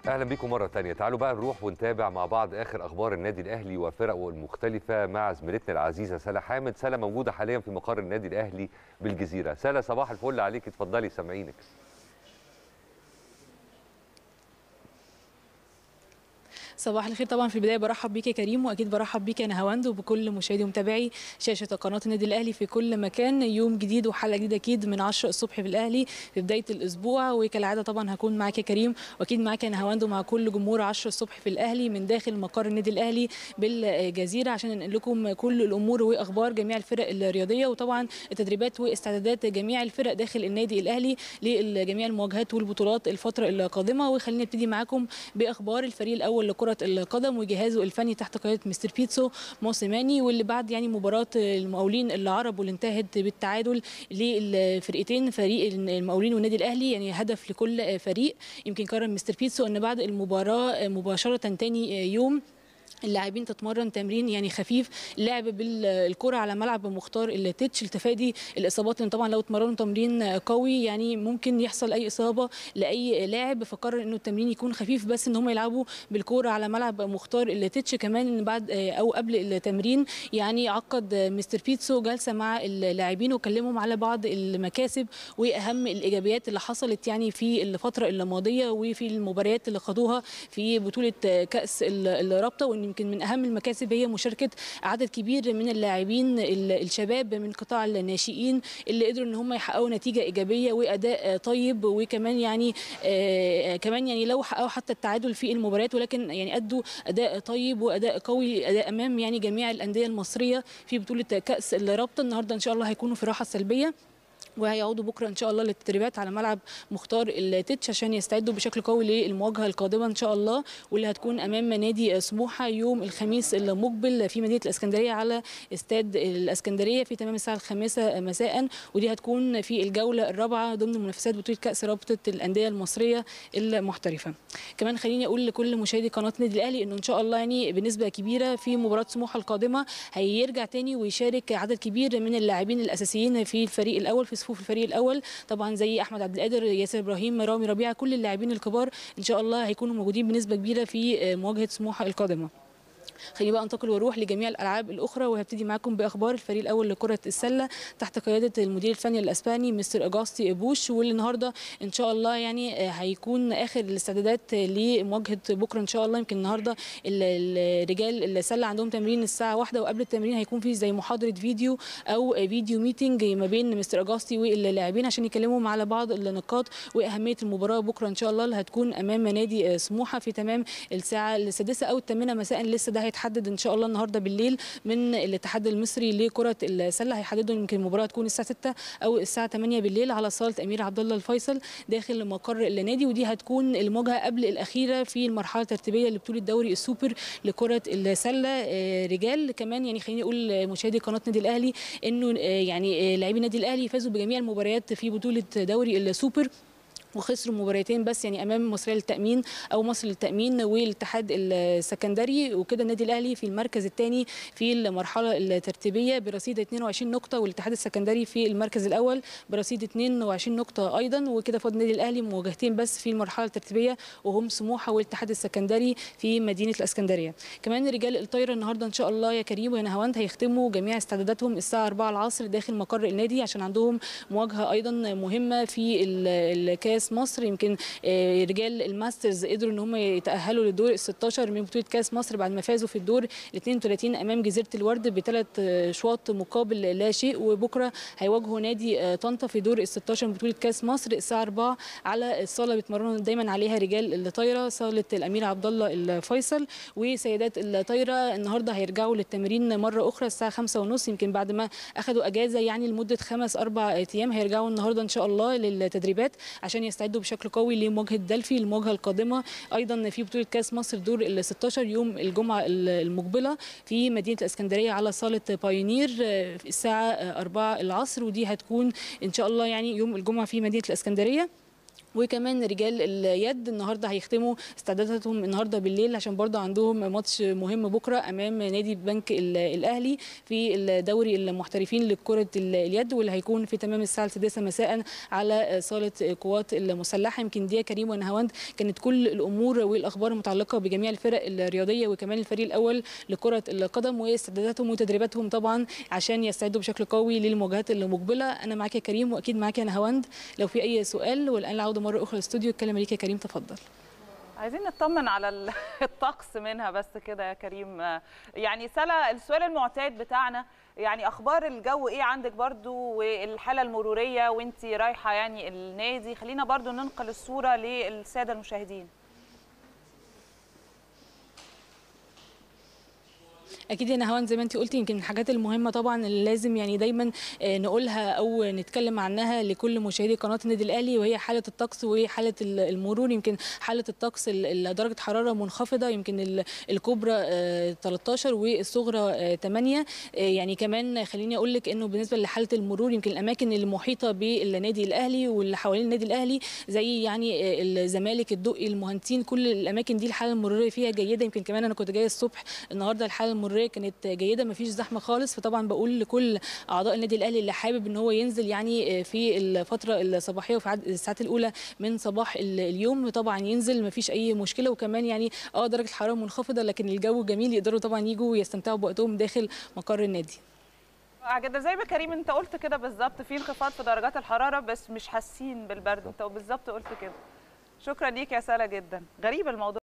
اهلا بيكم مره تانية تعالوا بقى نروح ونتابع مع بعض اخر اخبار النادي الاهلي وفرقه المختلفه مع زميلتنا العزيزه سلا حامد سلا موجوده حاليا في مقر النادي الاهلي بالجزيره سلا صباح الفل عليك اتفضلي سامعينك صباح الخير طبعا في البدايه برحب بيك يا كريم واكيد برحب بيك يا نهاوند وبكل مشاهدي ومتابعي شاشه قناه النادي الاهلي في كل مكان يوم جديد وحلقه جديده اكيد من 10 الصبح في الاهلي في بدايه الاسبوع وكالعاده طبعا هكون معاك يا كريم واكيد معاك يا نهاوند ومع كل جمهور 10 الصبح في الاهلي من داخل مقر النادي الاهلي بالجزيره عشان ننقل لكم كل الامور واخبار جميع الفرق الرياضيه وطبعا التدريبات واستعدادات جميع الفرق داخل النادي الاهلي لجميع المواجهات والبطولات الفتره القادمه وخلينا نبتدي معاكم باخبار الفريق الاول لكره القدم وجهازه الفني تحت قياده مستر بيتسو موسيماني واللي بعد يعني مباراه المقاولين العرب واللي انتهت بالتعادل للفرقتين فريق المقاولين والنادي الاهلي يعني هدف لكل فريق يمكن قرر مستر بيتسو ان بعد المباراه مباشره تاني يوم اللاعبين تتمرن تمرين يعني خفيف لعب بالكره على ملعب مختار التتش لتفادي الاصابات لان طبعا لو اتمرنوا تمرين قوي يعني ممكن يحصل اي اصابه لاي لاعب فقرر انه التمرين يكون خفيف بس ان هم يلعبوا بالكره على ملعب مختار التتش كمان ان بعد او قبل التمرين يعني عقد مستر بيتسو جلسه مع اللاعبين وكلمهم على بعض المكاسب واهم الايجابيات اللي حصلت يعني في الفتره الماضيه وفي المباريات اللي خدوها في بطوله كاس الرابطه وان يمكن من اهم المكاسب هي مشاركه عدد كبير من اللاعبين الشباب من قطاع الناشئين اللي قدروا ان هم يحققوا نتيجه ايجابيه واداء طيب وكمان يعني آه كمان يعني لو حققوا حتى التعادل في المباريات ولكن يعني ادوا اداء طيب واداء قوي اداء امام يعني جميع الانديه المصريه في بطوله كاس الرابطه النهارده ان شاء الله هيكونوا في راحه سلبيه وهيعودوا بكره ان شاء الله للتدريبات على ملعب مختار التتش عشان يستعدوا بشكل قوي للمواجهه القادمه ان شاء الله واللي هتكون امام نادي سموحه يوم الخميس المقبل في مدينه الاسكندريه على استاد الاسكندريه في تمام الساعه الخامسه مساء ودي هتكون في الجوله الرابعه ضمن منافسات بطوله كاس رابطه الانديه المصريه المحترفه. كمان خليني اقول لكل مشاهدي قناه النادي الاهلي انه ان شاء الله يعني بنسبه كبيره في مباراه سموحه القادمه هيرجع تاني ويشارك عدد كبير من اللاعبين الاساسيين في الفريق الاول في صفوف الفريق الاول طبعا زي احمد عبد القادر ياسر ابراهيم رامي ربيعه كل اللاعبين الكبار ان شاء الله هيكونوا موجودين بنسبه كبيره في مواجهه سموحه القادمه خليني بقى انتقل واروح لجميع الالعاب الاخرى وهبتدي معاكم باخبار الفريق الاول لكره السله تحت قياده المدير الفني الاسباني مستر اجاستي بوش واللي النهارده ان شاء الله يعني هيكون اخر الاستعدادات لمواجهه بكره ان شاء الله يمكن النهارده الرجال السله عندهم تمرين الساعه واحدة وقبل التمرين هيكون في زي محاضره فيديو او فيديو ميتنج ما بين مستر اجاستي واللاعبين عشان يكلموا على بعض النقاط واهميه المباراه بكره ان شاء الله اللي هتكون امام نادي سموحه في تمام الساعه السادسه او الثامنه مساء لسه ده هيتحدد ان شاء الله النهارده بالليل من الاتحاد المصري لكره السله هيحددوا يمكن المباراه تكون الساعه 6 او الساعه 8 بالليل على صاله امير عبد الله الفيصل داخل مقر النادي ودي هتكون المواجهه قبل الاخيره في المرحله الترتيبيه لبطوله دوري السوبر لكره السله رجال كمان يعني خليني اقول مشاهدي قناه النادي الاهلي انه يعني لاعبي النادي الاهلي فازوا بجميع المباريات في بطوله دوري السوبر وخسروا مباراتين بس يعني امام مصريه للتامين او مصر للتامين والاتحاد السكندري وكده النادي الاهلي في المركز الثاني في المرحله الترتيبيه برصيد 22 نقطه والاتحاد السكندري في المركز الاول برصيد 22 نقطه ايضا وكده فاضل النادي الاهلي مواجهتين بس في المرحله الترتيبيه وهم سموحه والاتحاد السكندري في مدينه الاسكندريه كمان رجال الطايره النهارده ان شاء الله يا كريم ويا نهاوند هيختموا جميع استعداداتهم الساعه 4 العصر داخل مقر النادي عشان عندهم مواجهه ايضا مهمه في الكاس كاس مصر يمكن رجال الماسترز قدروا ان هم يتاهلوا للدور ال 16 من بطوله كاس مصر بعد ما فازوا في الدور ال 32 امام جزيره الورد بثلاث شواط مقابل لا شيء وبكره هيواجهوا نادي طنطا في دور ال 16 من بطوله كاس مصر الساعه 4 على الصاله بيتمرنوا دايما عليها رجال الطايره صاله الامير عبد الله الفيصل وسيدات الطايره النهارده هيرجعوا للتمرين مره اخرى الساعه 5:30 يمكن بعد ما اخذوا اجازه يعني لمده خمس اربع ايام هيرجعوا النهارده ان شاء الله للتدريبات عشان يستعدوا بشكل قوي لمواجهه دلفي المواجهه القادمه ايضا في بطوله كاس مصر دور ال 16 يوم الجمعه المقبله في مدينه الاسكندريه على صاله بايونير الساعه 4 العصر ودي هتكون ان شاء الله يعني يوم الجمعه في مدينه الاسكندريه وكمان رجال اليد النهارده هيختموا استعداداتهم النهارده بالليل عشان برضه عندهم ماتش مهم بكره امام نادي بنك الاهلي في الدوري المحترفين لكره اليد واللي هيكون في تمام الساعه السادسه مساء على صاله القوات المسلحه يمكن دي كريم ونهاوند كانت كل الامور والاخبار المتعلقه بجميع الفرق الرياضيه وكمان الفريق الاول لكره القدم واستعداداتهم وتدريباتهم طبعا عشان يستعدوا بشكل قوي للمواجهات المقبله انا معاك يا كريم واكيد معاك يا نهاوند لو في اي سؤال والان العوده مره اخرى للاستوديو الكلمه ليك يا كريم تفضل عايزين نطمن على الطقس منها بس كده يا كريم يعني سلا السؤال المعتاد بتاعنا يعني اخبار الجو ايه عندك برضو والحاله المروريه وانت رايحه يعني النادي خلينا برضو ننقل الصوره للساده المشاهدين اكيد يا نهوان زي ما انت قلتي يمكن الحاجات المهمه طبعا اللي لازم يعني دايما نقولها او نتكلم عنها لكل مشاهدي قناه النادي الاهلي وهي حاله الطقس وحاله المرور يمكن حاله الطقس درجه حراره منخفضه يمكن الكبرى 13 والصغرى 8 يعني كمان خليني اقول لك انه بالنسبه لحاله المرور يمكن الاماكن المحيطه بالنادي الاهلي واللي حوالين النادي الاهلي زي يعني الزمالك الدقي المهندسين كل الاماكن دي الحاله المروريه فيها جيده يمكن كمان انا كنت جايه الصبح النهارده الحاله المروريه كانت جيده ما فيش زحمه خالص فطبعا بقول لكل اعضاء النادي الاهلي اللي حابب ان هو ينزل يعني في الفتره الصباحيه وفي الساعات الاولى من صباح اليوم طبعا ينزل ما فيش اي مشكله وكمان يعني اه درجه الحراره منخفضه لكن الجو جميل يقدروا طبعا يجوا ويستمتعوا بوقتهم داخل مقر النادي جدا زي ما كريم انت قلت كده بالظبط في انخفاض في درجات الحراره بس مش حاسين بالبرد انت بالظبط قلت كده شكرا ليك يا سلا جدا غريب الموضوع